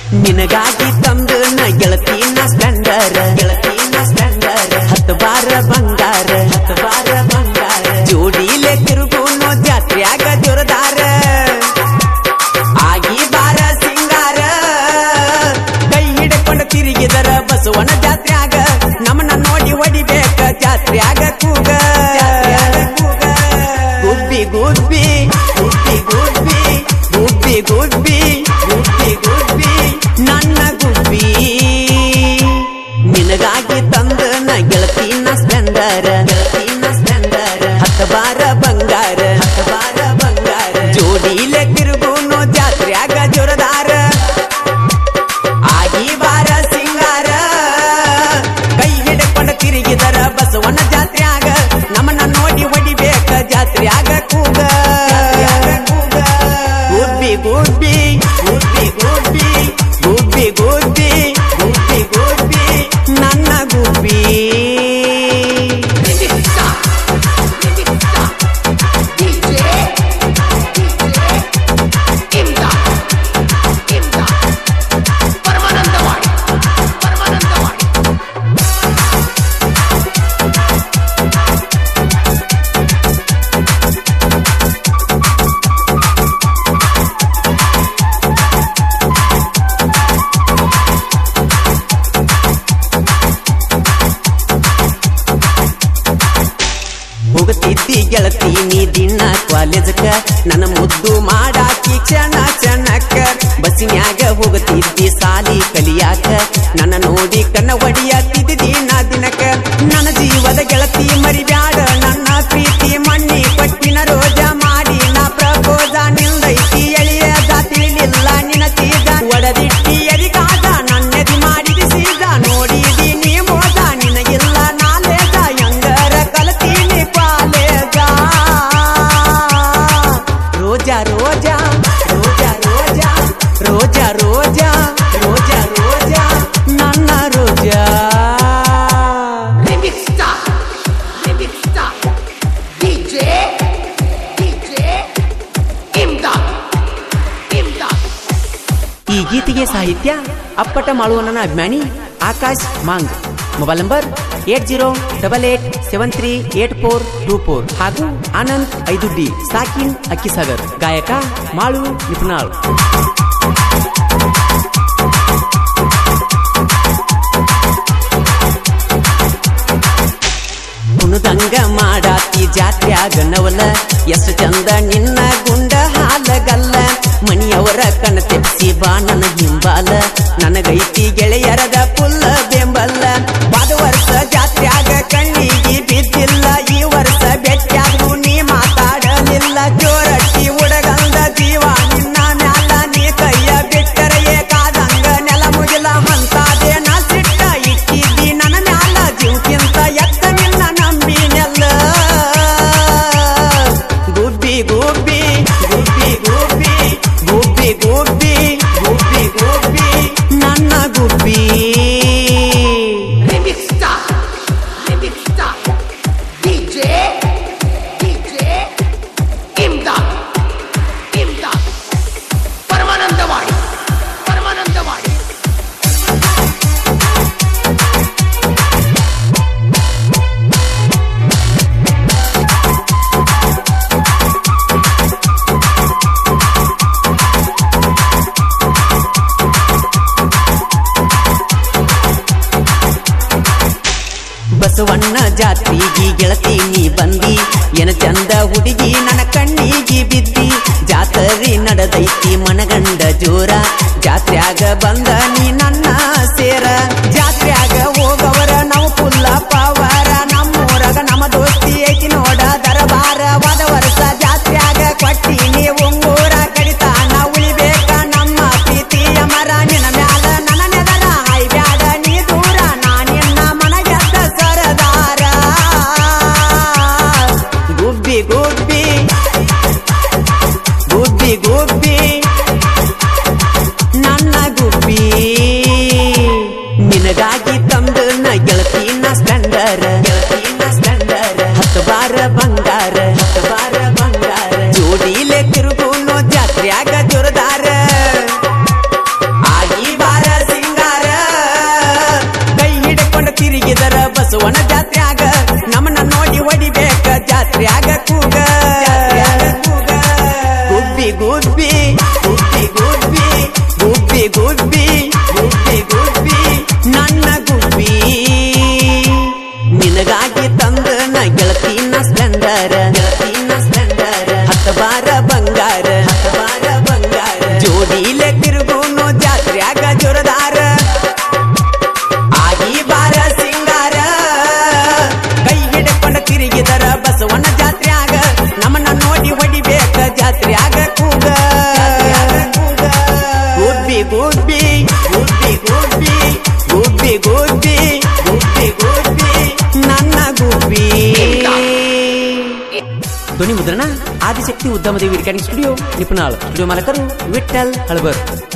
ನಿನಗಾಗಿ ತಂದು ನ ಗೆಳತಿನ ಸ್ಪೆಂಡರ್ ಗೆಳತಿನ ಸ್ಪೆಂಡರ್ ಹತ್ತು ಬಾರ ಬಂಗಾರ ಹತ್ತು ಬಾರ ಬಂಗಾರ ಜೋಡಿಲೆ ತಿರುಗುನು ಜಾತ್ರ್ಯಾಗ ಜೋರದಾರ ಆಗಿ ಬಾರ ಸಿಂಗಾರ ಕೈ ಹಿಡ್ಕೊಂಡು ತಿರುಗಿದರ ಬಸವನ ಜಾತ್ರ್ಯಾಗ ನಮ್ಮನ್ನ ನೋಡಿ ಹೊಡಿಬೇಕ ಜಾತ್ರ್ಯಾಗ ಕೂಗ ಗುಬ್ಬಿ ಗುಬ್ಬಿ ಗುಬ್ಬಿ ಗುಬ್ಬಿ ಗುಬ್ಬಿ ಗುಬ್ಬಿ ಗುಬ್ಬಿ ಗುಬ್ಬಿ ನನ್ನ ಗುಬ್ಬಿ ನಿನಗಾಗಿ ತಂದ ನ ಗೆಳತಿನ ಸ್ಪೆಂಡರ್ ಗೆಳತಿನ ಸ್ಪೆಂಡರ್ ಹತ್ತ ಬಾರ ಬಂಗಾರ ಹತ್ತ ಬಾರ ಬಂಗಾರ ಜೋಡಿಲೆ ತಿರುಗುನು ಜಾತ್ರ್ಯಾಗ ಜೋರದಾರ ಆಗಿ ಬಾರ ಸಿಂಗಾರ ಕೈ ಹಿಡ್ಕೊಂಡು ತಿರುಗಿದರ ಬಸವನ ಜಾತ್ರ್ಯಾಗ ನಮ್ಮನ್ನ ನೋಡಿ ಹೊಡಿಬೇಕ ಜಾತ್ರ್ಯಾಗ ಕೂಗ ಗುಬ್ಬಿ ಗುಬ್ಬಿ ಗುಬ್ಬಿ ಗುಬ್ಬಿ ಗುಬ್ಬಿ ಗುಬ್ಬಿ ಗುಬ್ಬಿ ಗುಬ್ಬಿ ನನ್ನ ಗುಬ್ಬಿ ಪರಮಾನಂದವಾಡಿ ಪರಮಾನಂದವಾಡಿ ಹೋಗತಿದ್ದಿ ಗೆಳತಿ ನೀ ದಿನ ಕಾಲೇಜಕ್ಕ ನನ್ನ ಮುದ್ದು ಮಾಡಾಕಿ ಕ್ಷಣ ಕ್ಷಣಕ್ಕ ಬಸ್ಸಿನ್ಯಾಗ ಹೋಗತಿದ್ದಿ ಸಾಲಿ ಕಲಿಯಾಕ ನನ್ನ ನೋಡಿ ಕಣ್ಣ ಹೊಡಿಯಾತಿದ್ದಿ ದಿನ ದಿನಕ್ಕ ನನ್ನ ಜೀವದ ಗೆಳತಿ ಮರಿಬ್ಯಾಡ ನನ್ನ ಪ್ರೀತಿ ಮಣ್ಣಿ ಪಟ್ಟಿನ ರೋಜ ಮಾಡಿ ನಾ ಪ್ರಪೋಜ ನಿಂದೈತಿ ಎಳೆಯದ ತಿಳಿಲಿಲ್ಲ ನಿನ ತೀಜ ಒಡದಿಟ್ಟಿ ಎರಿಗಾದ ನನ್ನೆದಿ ಮಾಡಿದಿ ಸೀಜ ನೋಡಿದಿ ನೀ ಮೋದ ನಿನಗಿಲ್ಲ ನಾಲೇಜ ಹೆಂಗರ ಕಲತೀನಿ ಪಾಲೇಜ ರೋಜಾ ರೋಜಾ ರೋಜಾ ರೋಜಾ ರೋಜಾ ರೋಜಾ ರೋಜಾ ರೋಜಾ ನನ್ನ ರೋಜಾ Remix Star, Remix Star, DJ, DJ, Imdad, Imdad. ಈ ಗೀತೆಗೆ ಸಾಹಿತ್ಯ ಅಪ್ಪಟ ಮಾಳುವನ ಅಭಿಮಾನಿ ಆಕಾಶ್ ಮಾಂಗ್ mobile number eight zero double eight seven three eight four two four ಹಾಗೂ ಆನಂದ್ ಐದು ಡಿ ಸಾಕಿನ್ ಅಕ್ಕಿಸಾಗರ್ ಗಾಯಕ ಮಾಳು ನಿಪುಣಾಳ್ ಕುಣದಂಗ ಮಾಡಾತಿ ಜಾತ್ರ್ಯಾಗ ನವಲ ಎಷ್ಟು ಚಂದ ನಿನ್ನ ಗುಂಡ ಹಾಲಗಲ್ಲ ಮಣಿಯವರ ಕಣ ತೆಪ್ಸಿ ಬಾ ನನ್ನ ಹಿಂಬಾಲ ನನಗೈತಿ ಗೆಳೆಯರದ ಪುಲ್ಲ ಬೆಂಬಲ್ಲ ಬಾದ ವರ್ಷ ಜಾತ್ರ್ಯಾಗ ಕಣ್ಣಿಗೆ ಬಿದ್ದಿಲ್ಲ ಈ ವರ್ಷ ಬೆಟ್ಟಾಗೂ ನೀ ಮಾತಾಡಲಿಲ್ಲ ಜೋರಟ್ಟಿ ಉಡಗಂದ ಜೀವ ನಿನ್ನ ಮ್ಯಾಲ ನೀ ಕೈಯ ಬಿಟ್ಟರ ಏಕಾದಂಗ ನೆಲ ಮುಗಿಲ ಮಂತಾದೆ ನಾ ಸಿಟ್ಟ ಇಟ್ಟಿದ್ದಿ ನನ್ನ ಮ್ಯಾಲ ಜೀವಕ್ಕಿಂತ ಎತ್ತ ನಿನ್ನ ನಂಬಿನೆಲ್ಲ ಗುಬ್ಬಿ ಗುಬ್ಬಿ ಗುಬ್ಬಿ ಗುಬ್ಬಿ ಗುಬ್ಬಿ ಗುಬ್ಬಿ ಗುಬ್ಬಿ ಗುಬ್ಬಿ ನನ್ನ ಗುಬ್ಬಿ Remix Star, Remix Star, DJ, DJ, Imdad, Imdad. Paramanandawadi Paramanandawadi Basavanna ಜಾತ್ರೆಗೆ ಗೆಳತಿ ನೀ ಬಂದಿ ಏನ ಚಂದ ಹುಡುಗಿ ನನ್ನ ಕಣ್ಣಿಗೆ ಬಿದ್ದಿ ಜಾತ್ರೆ ನಡೆದೈತಿ ಮನಗಂಡ ಜೋರ ಜಾತ್ರ್ಯಾಗ ಬಂದ ನೀ ನನ್ನ ಸೇರ ಜಾತ್ರ್ಯಾಗ ಹೋಗವರ ನಾವು ಪುಲ್ಲ ಪವರ ನಮ್ಮೂರಾಗ ನಮ್ಮ ದೋಸ್ತಿ ಐತಿ ನೋಡ ದರಬಾರ ವಾದ ವರ್ಷ ಜಾತ್ರ್ಯಾಗ ಕೊಟ್ಟಿ ನೀ ಉಂಗೂರ ಕಡಿತಾನ ಉಳಿಬೇಕ ನಮ್ಮ ಪ್ರೀತಿಯ ಮರ ನಿನ್ನ ಮ್ಯಾಲ ನನ್ನ ನೆದರ ಹಾಯ್ಬ್ಯಾಡ ನೀ ದೂರ ನಾ ನಿನ್ನ ಮನಗೆದ್ದ ಸರದಾರ ಗುಬ್ಬಿ ಗುಬ್ಬಿ ಗುಬ್ಬಿ ಗುಬ್ಬಿ ನನ್ನ ಗುಬ್ಬಿ ಗುಬ್ಬಿ ಗುಬ್ಬಿ ಗುಬ್ಬಿ ನನ್ನ ಗುಬ್ಬಿ ನಿನಗಾಗಿ ತಂದ ನ ಗೆಳತಿನ ಸ್ಪ್ಲೆಂಡರ್ ಗೆಳತಿನ ಸ್ಪ್ಲೆಂಡರ್ ಹತ್ತ ಬಾರ ಬಂಗಾರ ಹತ್ತ ಬಾರ ಬಂಗಾರ ಜೋಡಿಲೆ ತಿರುಗುನು ಜಾತ್ರ್ಯಾಗ ಜೋರದಾರ ಆಗಿ ಬಾರ ಸಿಂಗಾರ ಕೈ ಹಿಡ್ಕೊಂಡ ತಿರುಗಿದರ ಬಸವನ ಜಾತ್ರ್ಯಾಗ ನಮ್ಮನ್ನ ನೋಡಿ ಹೊಡಿಬೇಕ ಜಾತ್ರ್ಯಾಗ ಕೂಗ ಗುಬ್ಬಿ ಗುಬ್ಬಿ ಗುಬ್ಬಿ ಗುಬ್ಬಿ ಗುಬ್ಬಿ ಗುಬ್ಬಿ ಗುಬ್ಬಿ ಗುಬ್ಬಿ ನನ್ನ ಗುಬ್ಬಿ ಧ್ವನಿ ಮುದ್ರಣ ಆದಿಶಕ್ತಿ ಉದ್ಯಮದೇವಿ ರೆಕಾರ್ಡಿಂಗ್ ಸ್ಟುಡಿಯೋ ನಿಪುಣಾಳ್ ಸ್ಟುಡಿಯೋ ಮಾಲಕರು ವಿಠಲ್ ಹಳಬರ್